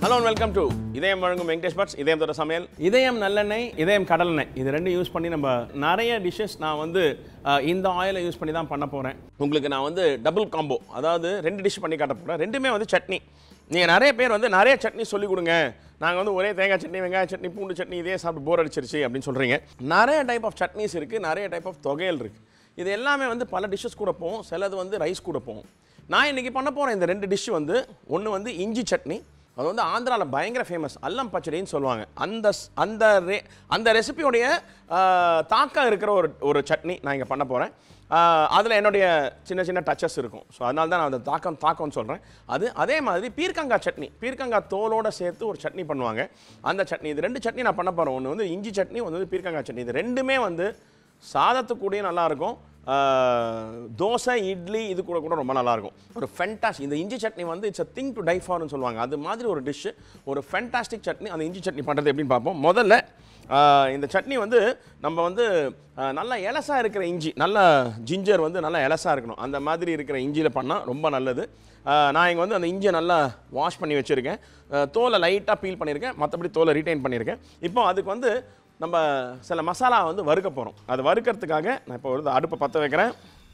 hello welcome to இதயம் வழங்கும் Venkatesh puts இதயம் தோட சமையல் இதயம் நல்லெண்ணெய் இதயம் கடலெண்ணெய் இது ரெண்டும் யூஸ் பண்ணி நம்ம நிறைய டிஷ்ஷஸ் நான் வந்து அஹ், இந்த ஆயிலை யூஸ் பண்ணி தான் பண்ண போகிறேன் உங்களுக்கு நான் வந்து டபுள் காம்போ அதாவது ரெண்டு டிஷ் பண்ணி காட்ட போகிறேன் ரெண்டுமே வந்து சட்னி நீங்கள் நிறைய பேர் வந்து நிறைய சட்னி சொல்லி கொடுங்க நாங்கள் வந்து ஒரே தேங்காய் சட்னி வெங்காய சட்னி பூண்டு சட்னி இதே சாப்பிட்டு போர் அடிச்சிருச்சு அப்படின்னு சொல்கிறீங்க நிறைய டைப் ஆஃப் சட்னிஸ் இருக்குது நிறைய டைப் ஆஃப் தொகையல் இருக்குது இது எல்லாமே வந்து பல டிஷ்ஷஸ் கூட போகும் சிலது வந்து ரைஸ் கூட போகும் நான் இன்னைக்கு பண்ண போகிற இந்த ரெண்டு டிஷ் வந்து ஒன்று வந்து இஞ்சி சட்னி அது வந்து ஆந்திராவில் பயங்கர ஃபேமஸ் அல்லம் பச்சடின்னு சொல்லுவாங்க அந்த ஸ்- அந்த ரே அந்த ரெசிபியோடைய தாக்கம் இருக்கிற ஒரு ஒரு சட்னி நான் இங்கே பண்ண போகிறேன் அதில் என்னுடைய சின்ன சின்ன டச்சஸ் இருக்கும் ஸோ அதனால தான் நான் அந்த தாக்கம் தாக்கம்னு சொல்கிறேன் அது அதே மாதிரி பீர்க்கங்காய் சட்னி பீர்க்கங்காய் தோலோட சேர்த்து ஒரு சட்னி பண்ணுவாங்க அந்த சட்னி இது ரெண்டு சட்னி நான் பண்ண போகிறேன் ஒன்று வந்து இஞ்சி சட்னி ஒன்று வந்து பீர்க்கங்காய் சட்னி இது ரெண்டுமே வந்து சாதத்துக்கூடயும் நல்லா இருக்கும் ஆஹ், தோசை இட்லி இது கூட கூட ரொம்ப நல்லா இருக்கும் ஒரு ஃபென்டாஸ் இந்த இஞ்சி சட்னி வந்து it's a thing to die ஃபார்னு சொல்லுவாங்க அது மாதிரி ஒரு டிஷ்ஷு ஒரு ஃபென்டாஸ்டிக் சட்னி அந்த இஞ்சி சட்னி பண்ணுறது எப்படின்னு பார்ப்போம் முதல்ல ஆஹ், இந்த சட்னி வந்து நம்ம வந்து ஆஹ், நல்லா எலசா இருக்கிற இஞ்சி நல்ல ஜிஞ்சர் வந்து நல்லா எலசா இருக்கணும் அந்த மாதிரி இருக்கிற இஞ்சியில் பண்ணால் ரொம்ப நல்லது ஆஹ், நான் இங்கே வந்து அந்த இஞ்சியை நல்லா வாஷ் பண்ணி வச்சுருக்கேன் ஆஹ், தோலை லைட்டாக பீல் பண்ணியிருக்கேன் மற்றபடி தோலை ரீட்டைன் பண்ணியிருக்கேன் இப்போ அதுக்கு வந்து நம்ம சில மசாலா வந்து வறுக்க போகிறோம் அது வறுக்கிறதுக்காக நான் இப்போ ஒரு அடுப்பை பற்ற வைக்கிறேன்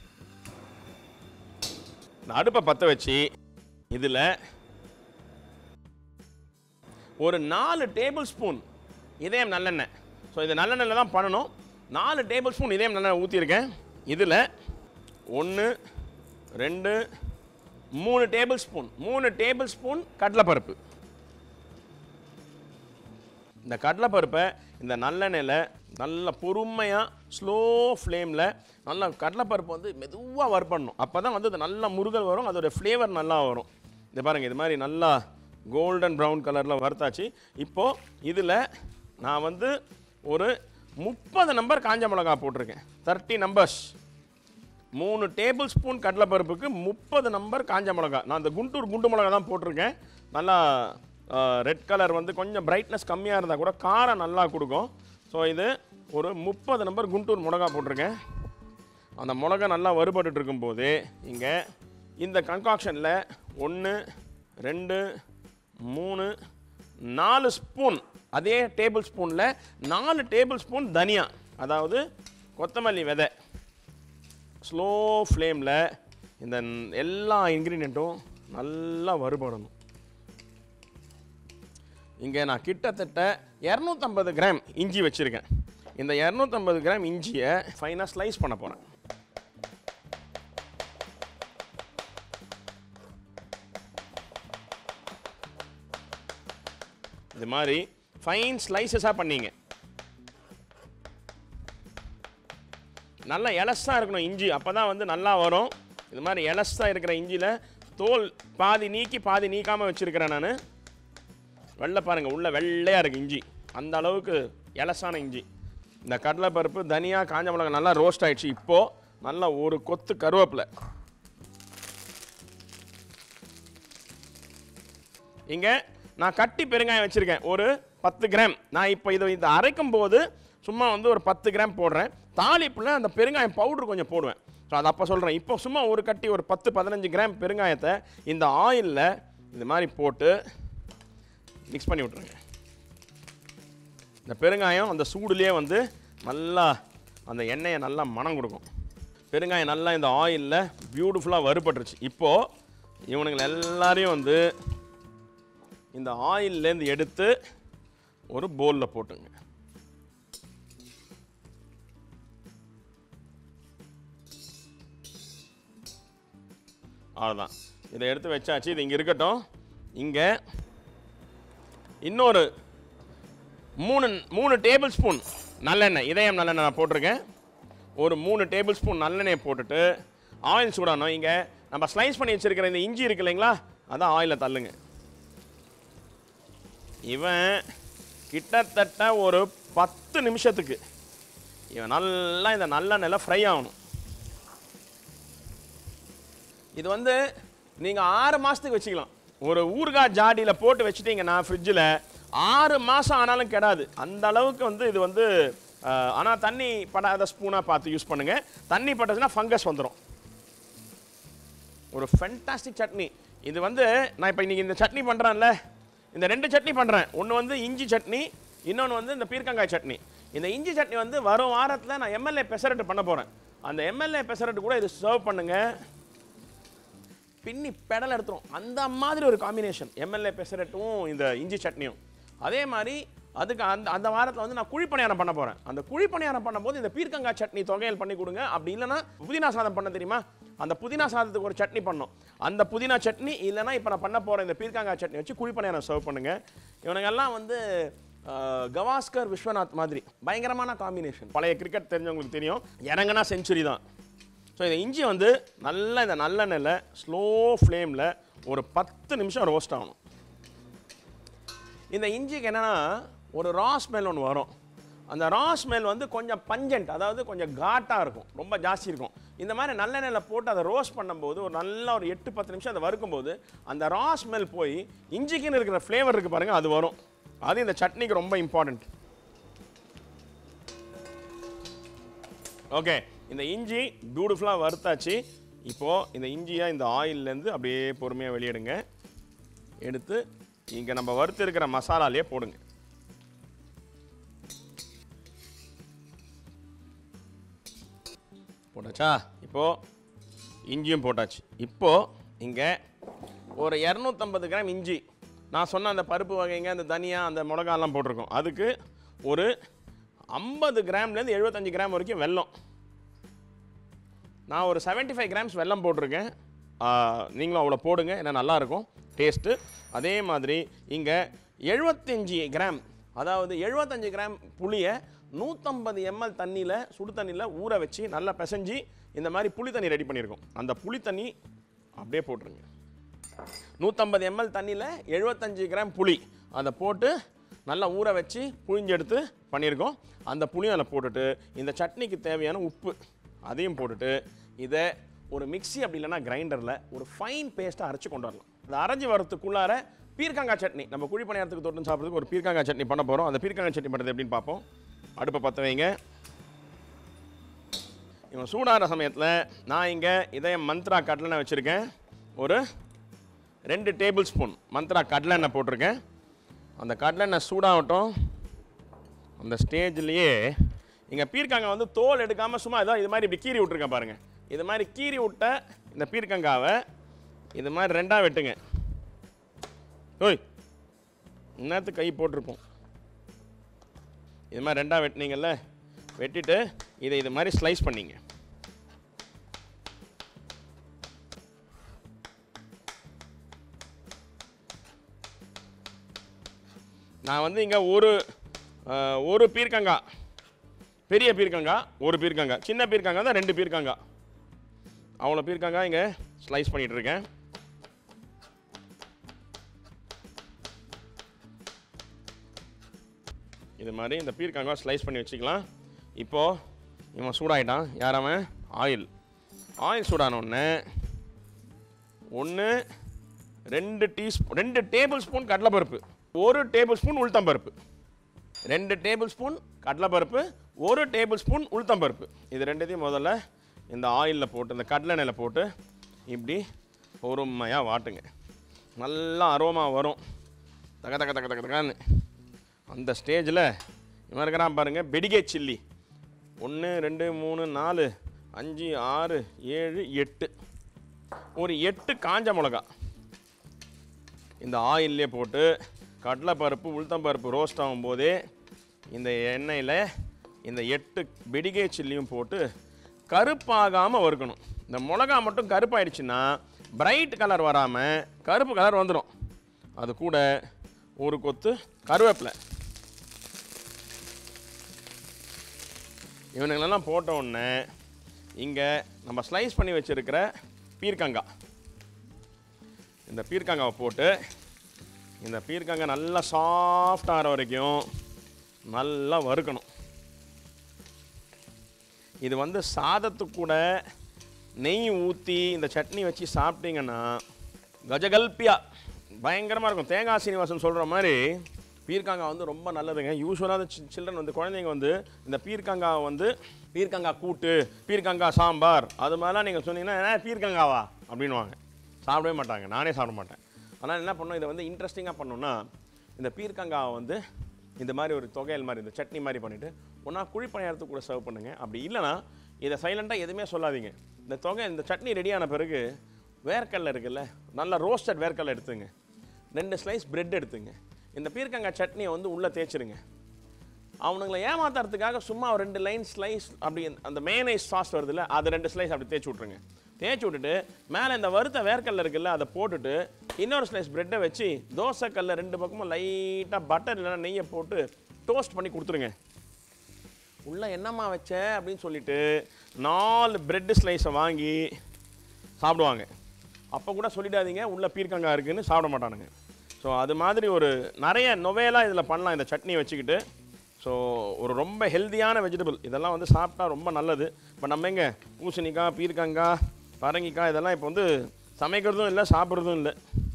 இந்த அடுப்பை பற்ற வச்சு இதில் ஒரு நாலு டேபிள் ஸ்பூன் இதயம் நல்லெண்ணெய் ஸோ இது நல்லெண்ணெயில் தான் பண்ணணும் நாலு டேபிள் ஸ்பூன் இதயம் நல்லெண்ணெய் ஊற்றிருக்கேன் இதில் ஒன்று ரெண்டு மூணு டேபிள் ஸ்பூன் மூணு டேபிள் ஸ்பூன் கடலைப்பருப்பு இந்த கடலைப்பருப்பை இந்த நல்லெண்ணெயில் நல்ல பொறுமையாக ஸ்லோ ஃப்ளேமில் நல்லா கடலைப்பருப்பு வந்து மெதுவாக வறுப்படணும் அப்போ தான் வந்து அது நல்லா முருகல் வரும் அதோட ஃப்ளேவர் நல்லா வரும் இது பாருங்கள் இது மாதிரி நல்லா கோல்டன் ப்ரௌன் கலரில் வறுத்தாச்சு இப்போது இதில் நான் வந்து ஒரு முப்பது நம்பர் காஞ்ச மிளகா போட்டிருக்கேன் தேர்ட்டி நம்பர்ஸ் மூணு டேபிள் ஸ்பூன் கடலைப்பருப்புக்கு முப்பது நம்பர் காஞ்ச மிளகா நான் அந்த குண்டூர் குண்டு மிளகா தான் போட்டிருக்கேன் நல்லா ரெட் கலர் வந்து கொஞ்சம் பிரைட்னஸ் கம்மியாக இருந்தால் கூட காரம் நல்லா கொடுக்கும் ஸோ இது ஒரு முப்பது நம்பர் குண்டூர் மிளகா போட்டிருக்கேன் அந்த மிளகா நல்லா வறுபட்டுட்டு இருக்கும்போது இங்கே இந்த கன்காக்ஷனில் ஒன்று ரெண்டு மூணு நாலு ஸ்பூன் அதே டேபிள் ஸ்பூனில் நாலு டேபிள் ஸ்பூன் தனியா அதாவது கொத்தமல்லி விதை ஸ்லோ ஃப்ளேமில் இந்த ந- எல்லா இன்க்ரீடியண்ட்டும் நல்லா வறுபடணும் இங்கே நான் கிட்டத்தட்ட இரநூத்தம்பது கிராம் இஞ்சி வச்சுருக்கேன் இந்த இரநூத்தம்பது கிராம் இஞ்சியை ஃபைனாக ஸ்லைஸ் பண்ண போகிறேன் இது மாதிரி ஃபைன் ஸ்லைசஸாக பண்ணீங்க நல்லா எலஸாக இருக்கணும் இஞ்சி அப்போ தான் வந்து நல்லா வரும் இது மாதிரி எலஸாக இருக்கிற இஞ்சியில் தோல் பாதி நீக்கி பாதி நீக்காமல் வச்சுருக்கிறேன் நான் வெள்ளை பாருங்கள் உள்ள வெள்ளையாக இருக்குது இஞ்சி அந்த அளவுக்கு எலஸான இஞ்சி இந்த கடலைப்பருப்பு தனியா காஞ்ச மிளகாய் நல்லா ரோஸ்ட் ஆயிடுச்சு இப்போது நல்லா ஒரு கொத்து கருவேப்பிலை இங்கே நான் கட்டி பெருங்காயம் வச்சுருக்கேன் ஒரு பத்து கிராம் நான் இப்போ இதை இதை அரைக்கும் போது சும்மா வந்து ஒரு பத்து கிராம் போடுறேன் தாளிப்பில் அந்த பெருங்காயம் பவுடர் கொஞ்சம் போடுவேன் ஸோ அது அப்போ சொல்கிறேன் இப்போ சும்மா ஒரு கட்டி ஒரு பத்து பதினஞ்சு கிராம் பெருங்காயத்தை இந்த ஆயிலில் இது மாதிரி போட்டு மிக்ஸ் பண்ணி விட்ருங்க இந்த பெருங்காயம் அந்த சூடுலேயே வந்து நல்லா அந்த எண்ணெயை நல்லா மணம் கொடுக்கும் பெருங்காயம் நல்லா இந்த ஆயிலில் பியூட்டிஃபுல்லாக வறுபட்டுருச்சு இப்போது இவனுங்களை எல்லாரையும் வந்து இந்த ஆயில்லேருந்து எடுத்து ஒரு போலில் போட்டுங்க அவ்வளோதான் இதை எடுத்து வச்சாச்சு இது இங்கே இருக்கட்டும் இங்கே இன்னொரு மூணு மூணு டேபிள் ஸ்பூன் நல்லெண்ணெய் இதயம் நல்லெண்ணெய் நான் போட்டிருக்கேன் ஒரு மூணு டேபிள் ஸ்பூன் நல்லெண்ணெய் போட்டுட்டு ஆயில் சூடானோம் இங்கே நம்ம ஸ்லைஸ் பண்ணி வச்சிருக்கிற இந்த இஞ்சி இருக்கு இல்லைங்களா அதான் ஆயிலில் தள்ளுங்க இவன் கிட்டத்தட்ட ஒரு பத்து நிமிஷத்துக்கு இவன் நல்லா இந்த நல்லெண்ணெயில் ஃப்ரை ஆகணும் இது வந்து நீங்கள் ஆறு மாதத்துக்கு வச்சுக்கலாம் ஒரு ஊறுகாய் ஜாடியில் போட்டு வச்சுட்டீங்கன்னா ஃப்ரிட்ஜில் ஆறு மாதம் ஆனாலும் கெடாது அந்த அளவுக்கு வந்து இது வந்து ஆனால் தண்ணி படாத ஸ்பூனாக பார்த்து யூஸ் பண்ணுங்கள் தண்ணி பட்டுச்சுன்னா ஃபங்கஸ் வந்துடும் ஒரு ஃபென்டாஸ்டிக் சட்னி இது வந்து நான் இப்போ இன்றைக்கி இந்த சட்னி பண்ணுறேன்ல இந்த ரெண்டு சட்னி பண்ணுறேன் ஒன்று வந்து இஞ்சி சட்னி இன்னொன்று வந்து இந்த பீர்க்கங்காய் சட்னி இந்த இஞ்சி சட்னி வந்து வரும் வாரத்தில் நான் எம்எல்ஏ பெசரட்டு பண்ண போகிறேன் அந்த எம்எல்ஏ பெசரட்டு கூட இது சர்வ் பண்ணுங்கள் பின்னி பெடல் எடுத்துரும் அந்த மாதிரி ஒரு காம்பினேஷன் எம்எல்ஏ பெசரட்டும் இந்த இஞ்சி சட்னியும் அதே மாதிரி அதுக்கு அந்த அந்த வாரத்தில் வந்து நான் குழிப்பணியாரம் பண்ண போகிறேன் அந்த குழிப்பணியாரம் பண்ணும்போது இந்த பீர்க்கங்காய் சட்னி தொகையல் பண்ணி கொடுங்க அப்படி இல்லைன்னா புதினா சாதம் பண்ண தெரியுமா அந்த புதினா சாதத்துக்கு ஒரு சட்னி பண்ணோம் அந்த புதினா சட்னி இல்லைன்னா இப்போ நான் பண்ண போகிற இந்த பீர்க்கங்காய் சட்னி வச்சு குழிப்பணியாரம் சர்வ் பண்ணுங்க இவனுங்கெல்லாம் வந்து அஹ், கவாஸ்கர் விஸ்வநாத் மாதிரி பயங்கரமான காம்பினேஷன் பழைய கிரிக்கெட் தெரிஞ்சவங்களுக்கு தெரியும் இறங்குனா செஞ்சுரி தான் ஸோ இந்த இஞ்சி வந்து நல்லா இந்த நல்லெண்ணெயில் ஸ்லோ ஃப்ளேமில் ஒரு பத்து நிமிஷம் ரோஸ்ட் ஆகணும் இந்த இஞ்சிக்கு என்னென்னா ஒரு ரா ஸ்மெல் ஒன்று வரும் அந்த ரா ஸ்மெல் வந்து கொஞ்சம் பஞ்சண்ட் அதாவது கொஞ்சம் காட்டாக இருக்கும் ரொம்ப ஜாஸ்தி இருக்கும் இந்த மாதிரி நல்லெண்ணெயில் போட்டு அதை ரோஸ்ட் பண்ணும்போது ஒரு நல்ல ஒரு எட்டு பத்து நிமிஷம் அதை வறுக்கும்போது அந்த ரா ஸ்மெல் போய் இஞ்சிக்குன்னு இருக்கிற ஃப்ளேவர் இருக்குது பாருங்கள் அது வரும் அது இந்த சட்னிக்கு ரொம்ப இம்பார்ட்டண்ட் ஓகே இந்த இஞ்சி பியூட்டிஃபுல்லாக வறுத்தாச்சு இப்போது இந்த இஞ்சியை இந்த ஆயில்லேருந்து அப்படியே பொறுமையாக வெளியிடுங்க எடுத்து இங்கே நம்ம வறுத்து இருக்கிற மசாலாலேயே போடுங்க போட்டாச்சா இப்போது இஞ்சியும் போட்டாச்சு இப்போது இங்கே ஒரு இரநூத்தம்பது கிராம் இஞ்சி நான் சொன்ன அந்த பருப்பு வகைங்க அந்த தனியா அந்த மிளகாலாம் போட்டிருக்கோம் அதுக்கு ஒரு ஐம்பது கிராம்லேருந்து எழுபத்தஞ்சு கிராம் வரைக்கும் வெல்லம் நான் ஒரு 75 ஃபைவ் கிராம்ஸ் வெல்லம் போட்டிருக்கேன் ஆ, நீங்களும் அவ்வளோ போடுங்க ஏன்னா நல்லாயிருக்கும் டேஸ்ட்டு அதே மாதிரி இங்கே 75 கிராம் அதாவது 75 கிராம் புளியை நூற்றம்பது எம்எல் தண்ணியில் சுடு தண்ணியில் ஊற வச்சு நல்லா பிசைஞ்சு இந்த மாதிரி புளி தண்ணி ரெடி பண்ணியிருக்கோம் அந்த புளி தண்ணி அப்படியே போட்டுருங்க நூற்றம்பது எம்எல் தண்ணியில் 75 கிராம் புளி அதை போட்டு நல்லா ஊற வச்சு புழிஞ்செடுத்து பண்ணியிருக்கோம் அந்த புளியும் அதில் போட்டுட்டு இந்த சட்னிக்கு தேவையான உப்பு அதையும் போட்டுட்டு இதை ஒரு மிக்ஸி அப்படி இல்லைன்னா கிரைண்டரில் ஒரு ஃபைன் பேஸ்ட்டாக அரைச்சு கொண்டு வரலாம் அதை அரைஞ்சி வரத்துக்குள்ளார பீர்க்கங்காய் சட்னி நம்ம குழி பணியாரத்துக்கு தொட்டு சாப்பிட்றதுக்கு ஒரு பீர்க்கங்காய் சட்னி பண்ண போகிறோம் அந்த பீர்க்கங்காய் சட்னி பண்ணுறது எப்படின்னு பார்ப்போம் அடுப்பை பற்ற வைங்க இவன் சூடாகிற சமயத்தில் நான் இங்கே இதயம் மந்த்ரா கடலெண்ணெய் வச்சுருக்கேன் ஒரு ரெண்டு டேபிள் ஸ்பூன் மந்த்ரா கடலெண்ணெய் போட்டிருக்கேன் அந்த கடலெண்ணெய் சூடாகட்டும் அந்த ஸ்டேஜ்லேயே இங்கே பீர்க்கங்காய் வந்து தோல் எடுக்காமல் சும்மா ஏதோ இது மாதிரி இப்படி கீறி விட்ருக்கேன் பாருங்கள் இது மாதிரி கீறி விட்ட இந்த பீர்க்கங்காவை இது மாதிரி ரெண்டாக வெட்டுங்க ஓய் இன்னத்து கை போட்டிருப்போம் இது மாதிரி ரெண்டாக வெட்டினீங்கல்ல வெட்டிட்டு இதை இது மாதிரி ஸ்லைஸ் பண்ணீங்க நான் வந்து இங்கே ஒரு அஹ், ஒரு பீர்க்கங்காய் பெரிய பீர்க்கங்காய் ஒரு பீர்க்கங்காய் சின்ன பீர்க்கங்காய் தான் ரெண்டு பீர்க்கங்காய் அவ்வளோ பீர்க்கங்காய் இங்கே ஸ்லைஸ் பண்ணிட்டு இருக்கேன் இது மாதிரி இந்த பீர்க்கங்காய் ஸ்லைஸ் பண்ணி வச்சுக்கலாம் இப்போது இவன் சூடாயிட்டான் யாராவன் ஆயில் ஆயில் சூடான உடனே ஒன்று ரெண்டு டீஸ்பூன் ரெண்டு டேபிள் ஸ்பூன் கடலைப்பருப்பு ஒரு டேபிள் ஸ்பூன் உளுத்தம்பருப்பு ரெண்டு டேபிள் ஸ்பூன் கடலைப்பருப்பு ஒரு டேபிள் ஸ்பூன் உளுத்தம்பருப்பு இது ரெண்டுத்தையும் முதல்ல இந்த ஆயிலில் போட்டு இந்த கடலை எண்ணெயில் போட்டு இப்படி பொறுமையாக வாட்டுங்க நல்லா அரோமா வரும் தக தக தக தக தகன்னு அந்த ஸ்டேஜில் இவன் இருக்கிறான் பாருங்கள் பெடிகே சில்லி ஒன்று ரெண்டு மூணு நாலு அஞ்சு ஆறு ஏழு எட்டு ஒரு எட்டு காஞ்ச மிளகா இந்த ஆயிலே போட்டு கடலைப்பருப்பு உளுத்தம்பருப்பு ரோஸ்ட் ஆகும்போதே இந்த எண்ணெயில் இந்த எட்டு பெடிகை சில்லியும் போட்டு கருப்பாகாமல் வறுக்கணும் இந்த மிளகா மட்டும் கருப்பாயிடுச்சுன்னா பிரைட் கலர் வராமல் கருப்பு கலர் வந்துடும் அது கூட ஒரு கொத்து கருவேப்பிலை இவனுங்களெல்லாம் போட்ட உடனே இங்கே நம்ம ஸ்லைஸ் பண்ணி வச்சுருக்கிற பீர்க்கங்காய் இந்த பீர்க்கங்காவை போட்டு இந்த பீர்க்கங்காய் நல்லா சாஃப்ட் ஆகிற வரைக்கும் நல்லா வறுக்கணும் இது வந்து சாதத்துக்கு கூட நெய் ஊற்றி இந்த சட்னி வச்சு சாப்பிட்டீங்கன்னா கஜகல்பியா பயங்கரமாக இருக்கும் தேங்காய் சீனிவாசன் சொல்கிற மாதிரி பீர்க்கங்காய் வந்து ரொம்ப நல்லதுங்க யூஸ்வலாக சில்ட்ரன் வந்து குழந்தைங்க வந்து இந்த பீர்க்கங்காய் வந்து பீர்க்கங்காய் கூட்டு பீர்க்கங்காய் சாம்பார் அது மாதிரிலாம் நீங்கள் சொன்னீங்கன்னா "ஏ, பீர்க்கங்காவா அப்படின்வாங்க சாப்பிடவே மாட்டாங்க நானே சாப்பிட மாட்டேன் ஆனால் என்ன பண்ணோம் இதை வந்து இன்ட்ரெஸ்டிங்காக பண்ணோம்னா இந்த பீர்க்கங்காவை வந்து இந்த மாதிரி ஒரு தொகையல் மாதிரி இந்த சட்னி மாதிரி பண்ணிவிட்டு ஒன்றா குழிப்பணியாரத்துக்கு கூட சர்வ் பண்ணுங்கள் அப்படி இல்லைன்னா இதை சைலண்ட்டாக எதுவுமே சொல்லாதீங்க இந்த தொகை இந்த சட்னி ரெடியான பிறகு வேர்க்கடலை இருக்குல்ல நல்லா ரோஸ்டட் வேர்க்கடலை எடுத்துங்க ரெண்டு ஸ்லைஸ் பிரெட் எடுத்துங்க இந்த பீர்க்கங்காய் சட்னியை வந்து உள்ளே தேய்ச்சிருங்க அவனுங்களை ஏமாத்துறதுக்காக சும்மா ஒரு ரெண்டு லைன் ஸ்லைஸ் அப்படி அந்த மேனைஸ் சாஸ் வருதுல்ல அது ரெண்டு ஸ்லைஸ் அப்படி தேய்ச்சி விட்ருங்க தேய்ச்சி விட்டுட்டு மேலே இந்த வறுத்த வேர்க்கடலை இருக்குல்ல அதை போட்டுட்டு இன்னொரு ஸ்லைஸ் பிரெட்டை வச்சு தோசைக்கல்ல ரெண்டு பக்கமும் லைட்டாக பட்டர் இல்லைன்னா நெய்யை போட்டு டோஸ்ட் பண்ணி கொடுத்துருங்க உள்ள என்னம்மா வச்ச அப்படின்னு சொல்லிட்டு நாலு பிரெட் ஸ்லைஸை வாங்கி சாப்பிடுவாங்க அப்போ கூட சொல்லிடாதீங்க உள்ள பீர்க்கங்காய் இருக்குன்னு சாப்பிட மாட்டானுங்க ஸோ அது மாதிரி ஒரு நிறைய நொவேலாக இதில் பண்ணலாம் இந்த சட்னி வச்சுக்கிட்டு ஸோ ஒரு ரொம்ப ஹெல்தியான வெஜிடபிள் இதெல்லாம் வந்து சாப்பிட்டா ரொம்ப நல்லது இப்போ நம்ம எங்க பூசணிக்காய் பீர்க்கங்காய் பரங்கிக்காய் இதெல்லாம் இப்போ வந்து சமைக்கிறதும் இல்லை சாப்பிட்றதும் இல்லை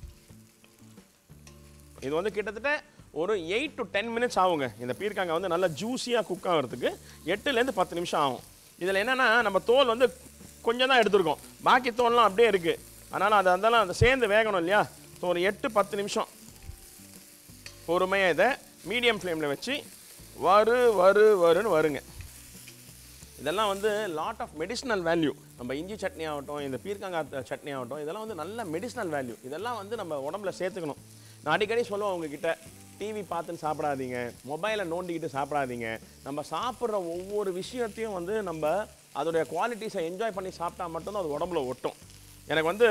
இது வந்து கிட்டத்தட்ட ஒரு எயிட் டு டென் மினிட்ஸ் ஆகுங்க இந்த பீர்க்கங்காய் வந்து நல்லா ஜூஸியாக குக் ஆகிறதுக்கு எட்டுலேருந்து பத்து நிமிஷம் ஆகும் இதில் என்னென்னா நம்ம தோல் வந்து கொஞ்சம் தான் எடுத்திருக்கோம் பாக்கி தோல்லாம் அப்படியே இருக்குது அதனால் அது அதெல்லாம் அந்த சேர்ந்து வேகணும் இல்லையா ஸோ ஒரு எட்டு பத்து நிமிஷம் பொறுமையாக இதை மீடியம் ஃப்ளேமில் வச்சு வறு வறு வருன்னு வருங்க இதெல்லாம் வந்து லாட் ஆஃப் மெடிசினல் வேல்யூ நம்ம இஞ்சி சட்னி ஆகட்டும் இந்த பீர்க்கங்காய் த- சட்னி ஆகட்டும் இதெல்லாம் வந்து நல்ல மெடிசினல் வேல்யூ இதெல்லாம் வந்து நம்ம உடம்புல சேர்த்துக்கணும் நான் அடிக்கடி சொல்லுவேன் உங்ககிட்ட டிவி பார்த்துன்னு சாப்பிடாதீங்க மொபைலை நோண்டிக்கிட்டு சாப்பிடாதீங்க நம்ம சாப்பிட்ற ஒவ்வொரு விஷயத்தையும் வந்து நம்ம அதோடைய குவாலிட்டிஸை என்ஜாய் பண்ணி சாப்பிட்டா மட்டும்தான் அது உடம்புல ஒட்டும் எனக்கு வந்து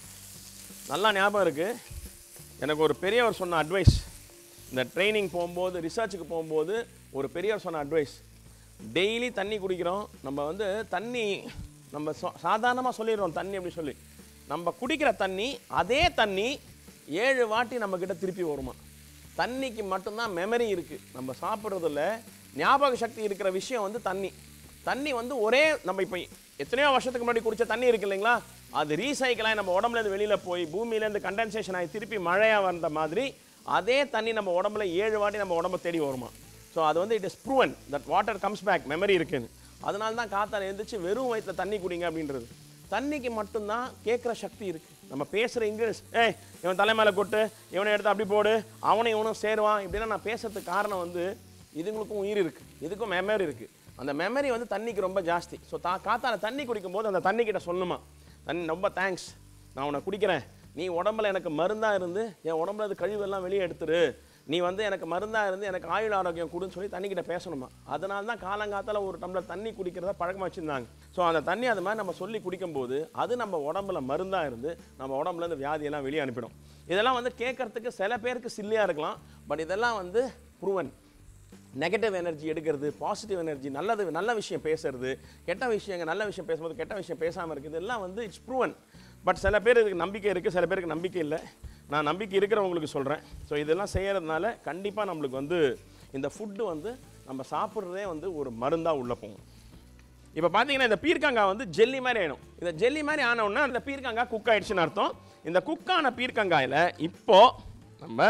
நல்லா ஞாபகம் இருக்குது எனக்கு ஒரு பெரியவர் சொன்ன அட்வைஸ் இந்த ட்ரைனிங் போகும்போது ரிசர்ச்சுக்கு போகும்போது ஒரு பெரியவர் சொன்ன அட்வைஸ் டெய்லி தண்ணி குடிக்கிறோம் நம்ம வந்து தண்ணி நம்ம சாதாரணமாக சொல்லிடுறோம் தண்ணி அப்படி சொல்லி நம்ம குடிக்கிற தண்ணி அதே தண்ணி ஏழு வாட்டி நம்மக்கிட்ட திருப்பி வருமா தண்ணிக்கு மட்டும்தான் மெமரி இருக்குது நம்ம சாப்பிட்றதுல ஞாபக சக்தி இருக்கிற விஷயம் வந்து தண்ணி தண்ணி வந்து ஒரே நம்ம இப்போ எத்தனையோ வருஷத்துக்கு முன்னாடி குடிச்ச தண்ணி இருக்கு இல்லைங்களா அது ரீசைக்கிளாகி நம்ம உடம்புலேருந்து வெளியில் போய் பூமியிலேருந்து கண்டென்சேஷன் ஆகி திருப்பி மழையாக வந்த மாதிரி அதே தண்ணி நம்ம உடம்புல ஏழு வாட்டி நம்ம உடம்ப தேடி வருமா ஸோ அது வந்து it is proven that water comes back memory இருக்குன்னு அதனால தான் காத்தால எழுந்திரிச்சு வெறும் வயிற்றுல தண்ணி குடிங்க அப்படின்றது தண்ணிக்கு மட்டும்தான் கேட்குற சக்தி இருக்குது நம்ம பேசுகிற இங்கிலீஷ் ஏய் இவன் தலை மேலே கொட்டு இவனை எடுத்து அப்படி போடு அவனை இவனும் சேருவான் இப்படின்னா நான் பேசுறதுக்கு காரணம் வந்து இதுங்களுக்கும் உயிர் இருக்குது இதுக்கும் மெமரி இருக்குது அந்த மெமரி வந்து தண்ணிக்கு ரொம்ப ஜாஸ்தி ஸோ தா காத்தால தண்ணி குடிக்கும்போது அந்த தண்ணி கிட்ட சொல்லுமா தண்ணி ரொம்ப தேங்க்ஸ் நான் உன்னை குடிக்கிறேன் நீ உடம்புல எனக்கு மருந்தாக இருந்து என் உடம்புல அது கழிவெல்லாம் வெளியே எடுத்துரு நீ வந்து எனக்கு மருந்தாக இருந்து எனக்கு ஆயுள் ஆரோக்கியம் கொடுன்னு சொல்லி தண்ணிக்கிட்ட பேசணுமா அதனால தான் காலங்காத்தால ஒரு டம்ளர் தண்ணி குடிக்கிறத பழக்கமாக வச்சுருந்தாங்க ஸோ அந்த தண்ணி அது மாதிரி நம்ம சொல்லி குடிக்கும்போது அது நம்ம உடம்புல மருந்தாக இருந்து நம்ம உடம்புல இருந்து வியாதியெல்லாம் வெளியே அனுப்பிடும் இதெல்லாம் வந்து கேட்கறதுக்கு சில பேருக்கு சில்லியாக இருக்கலாம் பட் இதெல்லாம் வந்து ப்ரூவன் நெகட்டிவ் எனர்ஜி எடுக்கிறது பாசிட்டிவ் எனர்ஜி நல்லது நல்ல விஷயம் பேசுறது கெட்ட விஷயங்க நல்ல விஷயம் பேசும்போது கெட்ட விஷயம் பேசாமல் இருக்குது இதெல்லாம் வந்து இட்ஸ் ப்ரூவன் பட் சில பேர் இதுக்கு நம்பிக்கை இருக்குது சில பேருக்கு நம்பிக்கை இல்லை நான் நம்பிக்கை இருக்கிறவங்களுக்கு சொல்கிறேன் ஸோ இதெல்லாம் செய்கிறதுனால கண்டிப்பாக நம்மளுக்கு வந்து இந்த ஃபுட்டு வந்து நம்ம சாப்பிட்றதே வந்து ஒரு மருந்தாக உள்ள போகும் இப்போ பார்த்தீங்கன்னா இந்த பீர்க்கங்காய் வந்து ஜெல்லி மாதிரி ஆயிடும் இந்த ஜெல்லி மாதிரி ஆனவுடனே அந்த பீர்க்கங்காய் குக் ஆயிடுச்சுன்னு அர்த்தம் இந்த குக்கான பீர்க்கங்காயில் இப்போ நம்ம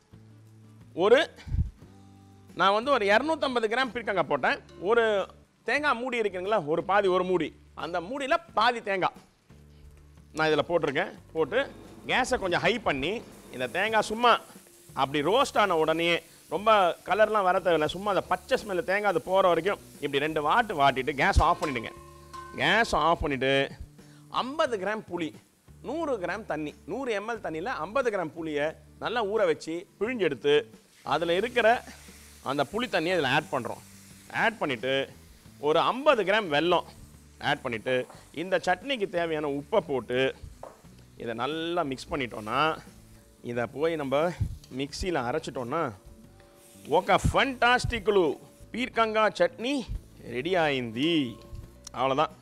ஒரு நான் வந்து ஒரு இரநூத்தம்பது கிராம் பீர்க்கங்காய் போட்டேன் ஒரு தேங்காய் மூடி இருக்குங்களா ஒரு பாதி ஒரு மூடி அந்த மூடியில் பாதி தேங்காய் நான் இதில் போட்டிருக்கேன் போட்டு கேஸை கொஞ்சம் ஹை பண்ணி இந்த தேங்காய் சும்மா அப்படி ரோஸ்ட் ஆன உடனே ரொம்ப கலர்லாம் வர தேவையில்ல சும்மா அந்த பச்சை ஸ்மெல் தேங்காய் அது போகிற வரைக்கும் இப்படி ரெண்டு வாட்டு வாட்டிட்டு கேஸ் ஆஃப் பண்ணிவிடுங்க கேஸ் ஆஃப் பண்ணிவிட்டு ஐம்பது கிராம் புளி நூறு கிராம் தண்ணி நூறு எம்எல் தண்ணியில் ஐம்பது கிராம் புளியை நல்லா ஊற வச்சு பிழிஞ்செடுத்து அதில் இருக்கிற அந்த புளி தண்ணியை இதில் ஆட் பண்ணுறோம் ஆட் பண்ணிவிட்டு ஒரு ஐம்பது கிராம் வெல்லம் ஆட் பண்ணிவிட்டு இந்த சட்னிக்கு தேவையான உப்பை போட்டு இதை நல்லா மிக்ஸ் பண்ணிட்டோன்னா இதை போய் நம்ம மிக்சியில் அரைச்சிட்டோன்னா ఒక ఫంటాస్టిక్లు పీర్కంగా చట్నీ రెడీ అయింది அவ்வளோதான்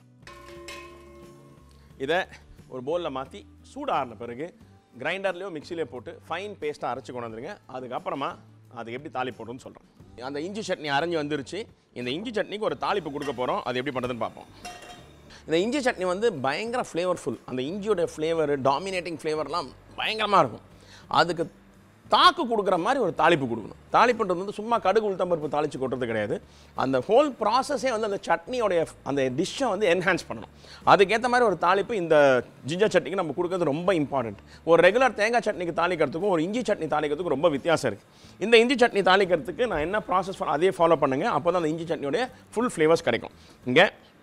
இதை ஒரு பவுலில் மாற்றி சூடாறின பிறகு கிரைண்டர்லேயோ மிக்சிலையோ போட்டு ஃபைன் பேஸ்ட்டாக அரைச்சி கொண்டு வந்துருங்க அதுக்கப்புறமா அதுக்கு எப்படி தாளிப்பு போடுறோம்னு சொல்கிறேன் அந்த இஞ்சி சட்னி அரைஞ்சி வந்துருச்சு இந்த இஞ்சி சட்னிக்கு ஒரு தாளிப்பு கொடுக்க போகிறோம் அது எப்படி பண்ணுறதுன்னு பார்ப்போம் இந்த இஞ்சி சட்னி வந்து பயங்கர ஃப்ளேவர்ஃபுல் அந்த இஞ்சியோட ஃப்ளேவர் டாமினேட்டிங் ஃப்ளேவர்லாம் பயங்கரமாக இருக்கும் அதுக்கு தாக்கு கொடுக்குற மாதிரி ஒரு தாளிப்பு கொடுக்கணும் தாளிப்புன்றது வந்து சும்மா கடுகு உளுத்தம்பருப்பு தாளிச்சு கொட்டுறது கிடையாது அந்த ஹோல் ப்ராசஸே வந்து அந்த சட்னியோடைய அந்த டிஷ்ஷை வந்து என்ஹான்ஸ் பண்ணணும் அதுக்கேற்ற மாதிரி ஒரு தாளிப்பு இந்த ஜிஞ்சர் சட்னிக்கு நம்ம கொடுக்கறது ரொம்ப இம்பார்ட்டன்ட் ஒரு ரெகுலர் தேங்காய் சட்னிக்கு தாளிக்கிறதுக்கும் ஒரு இஞ்சி சட்னி தாளிக்கிறதுக்கும் ரொம்ப வித்தியாசம் இருக்குது இந்த இஞ்சி சட்னி தாளிக்கிறதுக்கு நான் என்ன ப்ராசஸ் அதே ஃபாலோ பண்ணுங்க அப்போ தான் அந்த இஞ்சி சட்னியோடைய ஃபுல் ஃப்ளேவர்ஸ் கிடைக்கும் இங்கே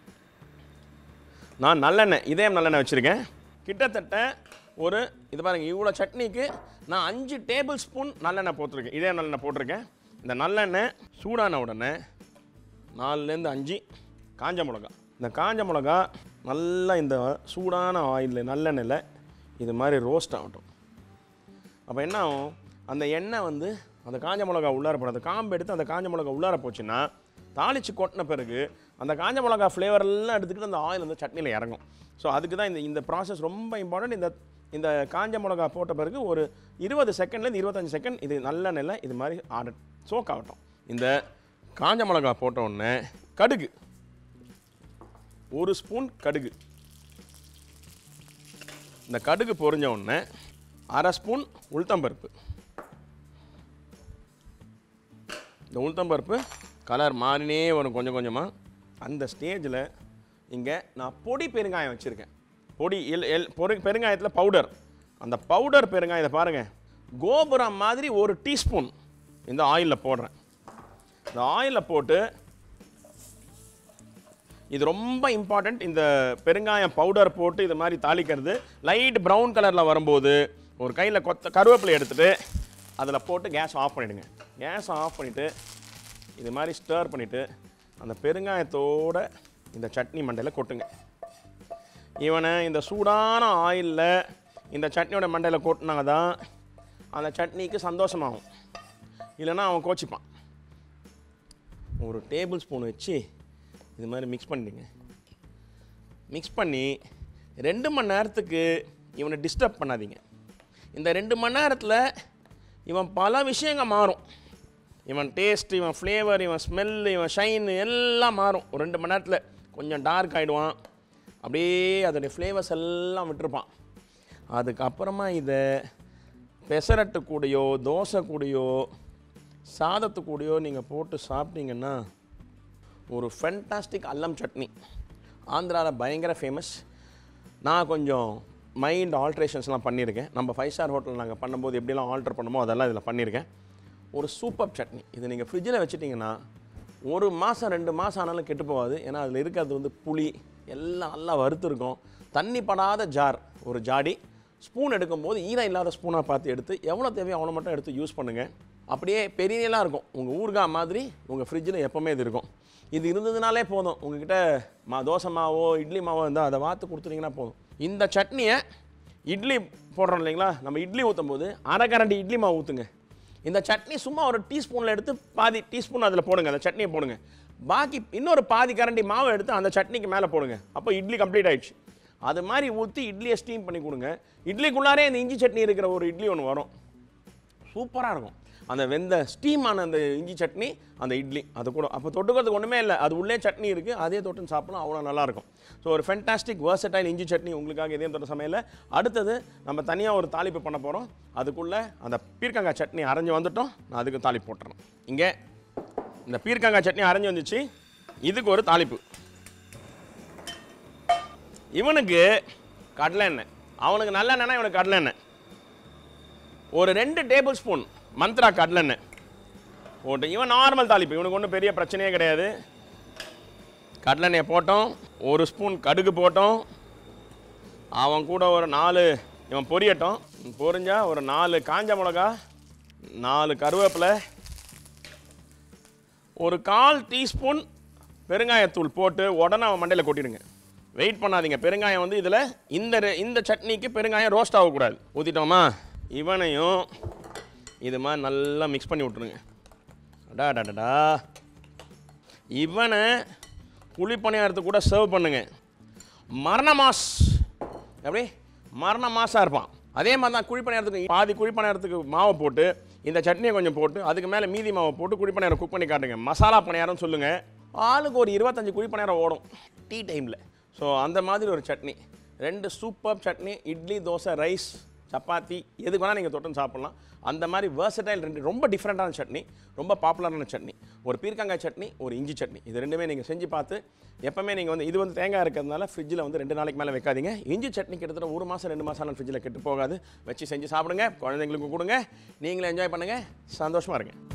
நான் நல்லெண்ணெய் இதயம் நல்லெண்ணெய் வச்சுருக்கேன் கிட்டத்தட்ட ஒரு இது பாருங்க இவ்வளோ சட்னிக்கு நான் அஞ்சு டேபிள் ஸ்பூன் நல்லெண்ணெய் போட்டிருக்கேன் இதே நல்லெண்ணெய் போட்டிருக்கேன் இந்த நல்லெண்ணெய் சூடான உடனே நாலுலேருந்து அஞ்சு காஞ்ச மிளகா இந்த காஞ்ச மிளகா நல்லா இந்த சூடான ஆயிலில் நல்லெண்ணெயில் இது மாதிரி ரோஸ்ட் ஆகட்டும் அப்போ என்ன ஆகும் அந்த எண்ணெய் வந்து அந்த காஞ்ச மிளகா உள்ளார போடும் அந்த காம்பு எடுத்து அந்த காஞ்ச மிளகா உள்ளார போச்சுன்னா தாளித்து கொட்டின பிறகு அந்த காஞ்ச மிளகா ஃப்ளேவர் எல்லாம் எடுத்துக்கிட்டு அந்த ஆயில் வந்து சட்னியில் இறங்கும் ஸோ அதுக்கு தான் இந்த இந்த ப்ராசஸ் ரொம்ப இம்பார்ட்டன்ட் இந்த இந்த காஞ்ச மிளகா போட்ட பிறகு ஒரு இருபது செகண்ட்லேருந்து இருபத்தஞ்சு செகண்ட் இது நல்ல நிலை இது மாதிரி ஆட சோக் ஆகட்டும் இந்த காஞ்ச மிளகா போட்ட உடனே கடுகு ஒரு ஸ்பூன் கடுகு இந்த கடுகு பொரிஞ்ச உடனே அரை ஸ்பூன் உளுத்தம்பருப்பு இந்த உளுத்தம்பருப்பு கலர் மாறினே வரும் கொஞ்சம் கொஞ்சமாக அந்த ஸ்டேஜில் இங்கே நான் பொடி பெருங்காயம் வச்சுருக்கேன் பொடி எல் எல் பொரு பெருங்காயத்தில் பவுடர் அந்த பவுடர் பெருங்காயத்தை பாருங்கள் கோபுரம் மாதிரி ஒரு டீஸ்பூன் இந்த ஆயிலில் போடுறேன் இந்த ஆயிலில் போட்டு இது ரொம்ப இம்பார்ட்டண்ட் இந்த பெருங்காயம் பவுடர் போட்டு இது மாதிரி தாளிக்கிறது லைட் ப்ரௌன் கலரில் வரும்போது ஒரு கையில் கொத்த கருவேப்பிலை எடுத்துட்டு அதில் போட்டு கேஸ் ஆஃப் பண்ணிவிடுங்க கேஸ் ஆஃப் பண்ணிவிட்டு இது மாதிரி ஸ்டர் பண்ணிவிட்டு அந்த பெருங்காயத்தோட இந்த சட்னி மண்டையில் கொட்டுங்க இவனை இந்த சூடான ஆயிலில் இந்த சட்னியோட மண்டையில் கொட்டினா தான் அந்த சட்னிக்கு சந்தோஷமாகும் இல்லைன்னா அவன் கோச்சிப்பான் ஒரு டேபிள் ஸ்பூன் வச்சு இது மாதிரி மிக்ஸ் பண்ணிடுங்க மிக்ஸ் பண்ணி ரெண்டு மணி நேரத்துக்கு இவனை டிஸ்டர்ப் பண்ணாதீங்க இந்த ரெண்டு மணி நேரத்தில் இவன் பல விஷயங்கள் மாறும் இவன் டேஸ்ட் இவன் ஃப்ளேவர் இவன் ஸ்மெல் இவன் ஷைன் எல்லாம் மாறும் ஒரு ரெண்டு மணி நேரத்தில் கொஞ்சம் டார்க் ஆகிடுவான் அப்படியே அதோடைய ஃப்ளேவர்ஸ் எல்லாம் விட்டுருப்பான் அதுக்கப்புறமா இதை பெசரட்டு கூடயோ தோசை கூடயோ சாதத்து கூடயோ நீங்கள் போட்டு சாப்பிட்டீங்கன்னா ஒரு ஃபென்டாஸ்டிக் அல்லம் சட்னி ஆந்திராவில் பயங்கர ஃபேமஸ் நான் கொஞ்சம் மைண்ட் ஆல்ட்ரேஷன்ஸ்லாம் பண்ணியிருக்கேன் நம்ம ஃபைவ் ஸ்டார் ஹோட்டல் நாங்கள் பண்ணும்போது எப்படிலாம் ஆல்டர் பண்ணுமோ அதெல்லாம் இதில் பண்ணியிருக்கேன் ஒரு சூப்பர் சட்னி இது நீங்கள் ஃப்ரிட்ஜில் வச்சுட்டிங்கன்னா ஒரு மாதம் ரெண்டு மாதம் ஆனாலும் கெட்டு போகாது ஏன்னா அதில் இருக்கிறது வந்து புளி எல்லாம் நல்லா வறுத்துருக்கும் தண்ணி படாத ஜார் ஒரு ஜாடி ஸ்பூன் எடுக்கும்போது ஈரம் இல்லாத ஸ்பூனாக பார்த்து எடுத்து எவ்வளோ தேவையோ அவ்வளோ மட்டும் எடுத்து யூஸ் பண்ணுங்கள் அப்படியே பெரியலாம் இருக்கும் உங்கள் ஊறுகாய் மாதிரி உங்கள் ஃப்ரிட்ஜில் எப்போவுமே இது இருக்கும் இது இருந்ததுனாலே போதும் உங்ககிட்ட மா தோசை மாவோ இட்லி மாவோ இருந்தால் அதை வாத்து கொடுத்துட்டிங்கன்னா போதும் இந்த சட்னியை இட்லி போடுறோம் இல்லைங்களா நம்ம இட்லி ஊற்றும் போது அரை கரண்டி இட்லி மாவு ஊற்றுங்க இந்த சட்னி சும்மா ஒரு டீஸ்பூனில் எடுத்து பாதி டீஸ்பூன் அதில் போடுங்க அந்த சட்னியை போடுங்க பாக்கி இன்னொரு பாதி கரண்டி மாவை எடுத்து அந்த சட்னிக்கு மேலே போடுங்க அப்போ இட்லி கம்ப்ளீட் ஆயிடுச்சு அது மாதிரி ஊற்றி இட்லியை ஸ்டீம் பண்ணி கொடுங்க இட்லிக்குள்ளாரே இந்த இஞ்சி சட்னி இருக்கிற ஒரு இட்லி ஒன்று வரும் சூப்பராக இருக்கும் அந்த வெந்த ஸ்டீமான அந்த இஞ்சி சட்னி அந்த இட்லி அது கூட அப்போ தொட்டுக்கிறதுக்கு ஒன்றுமே இல்லை அது உள்ளே சட்னி இருக்குது அதே தொட்டுன்னு சாப்பிடலாம் அவ்வளோ நல்லாயிருக்கும் ஸோ ஒரு ஃபென்டாஸ்டிக் வேர்சடைல் இஞ்சி சட்னி உங்களுக்காக இதே தொட்ட சமையல அடுத்தது நம்ம தனியாக ஒரு தாளிப்பு பண்ண போகிறோம் அதுக்குள்ளே அந்த பீர்க்கங்காய் சட்னி அரைஞ்சு வந்துட்டோம் நான் அதுக்கு தாளிப்பு போட்டுறேன் இங்கே இந்த பீர்க்கங்காய் சட்னி அரைஞ்சு வந்துச்சு இதுக்கு ஒரு தாளிப்பு இவனுக்கு கடலை எண்ணெய் அவனுக்கு நல்ல எண்ணெய்னா இவனுக்கு கடலை எண்ணெய் ஒரு ரெண்டு டேபிள் ஸ்பூன் மந்த்ரா கடலெண்ணெய் போட்டு இவன் நார்மல் தாளிப்பு இவனுக்கு ஒன்றும் பெரிய பிரச்சனையே கிடையாது கடலெண்ணெயை போட்டோம் ஒரு ஸ்பூன் கடுகு போட்டோம் அவன் கூட ஒரு நாலு இவன் பொரியட்டும் பொரிஞ்சா ஒரு நாலு காஞ்ச மிளகா நாலு கருவேப்பிலை ஒரு கால் டீஸ்பூன் பெருங்காயத்தூள் போட்டு உடனே அவன் மண்டையில் கொட்டிடுங்க வெயிட் பண்ணாதீங்க பெருங்காயம் வந்து இதில் இந்த ரெ- இந்த சட்னிக்கு பெருங்காயம் ரோஸ்ட் ஆகக்கூடாது ஊற்றிட்டோமா இவனையும் இது மாதிரி நல்லா மிக்ஸ் பண்ணி விட்ருங்க அடா அடாடா இவனை குழிப்பணியாரத்துக்கு கூட சர்வ் பண்ணுங்க மரண மாஸ் எப்படி மரண மாசாக இருப்பான் அதே மாதிரி தான் குழிப்பணியாரத்துக்கு பாதி குழிப்பணியாரத்துக்கு மாவை போட்டு இந்த சட்னியை கொஞ்சம் போட்டு அதுக்கு மேலே மீதி மாவை போட்டு குழிப்பணியாரம் குக் பண்ணி காட்டுங்க மசாலா பணியாரம் சொல்லுங்கள் ஆளுக்கு ஒரு இருபத்தஞ்சு குழிப்பணியாரம் ஓடும் டீ டைமில் ஸோ அந்த மாதிரி ஒரு சட்னி ரெண்டு சூப்பர் சட்னி இட்லி தோசை ரைஸ் சப்பாத்தி எதுக்கு வேணால் நீங்கள் தொட்டுன்னு சாப்பிட்லாம் அந்த மாதிரி வேர்சடைல் ரெண்டு ரொம்ப டிஃப்ரெண்ட்டான சட்னி ரொம்ப பாப்புலரான சட்னி ஒரு பீர்க்கங்காய் சட்னி ஒரு இஞ்சி சட்னி இது ரெண்டுமே நீங்கள் செஞ்சு பார்த்து எப்பவுமே நீங்கள் வந்து இது வந்து தேங்காய் இருக்கிறதுனால ஃப்ரிட்ஜில் வந்து ரெண்டு நாளைக்கு மேலே வைக்காதீங்க இஞ்சி சட்னி கிட்டத்தட்ட ஒரு மாதம் ரெண்டு மாதம் ஃப்ரிட்ஜில் கெட்டு போகாது வச்சு செஞ்சு சாப்பிடுங்க குழந்தைங்களுக்கு கொடுங்க நீங்களும் என்ஜாய் பண்ணுங்கள் சந்தோஷமாக இருங்க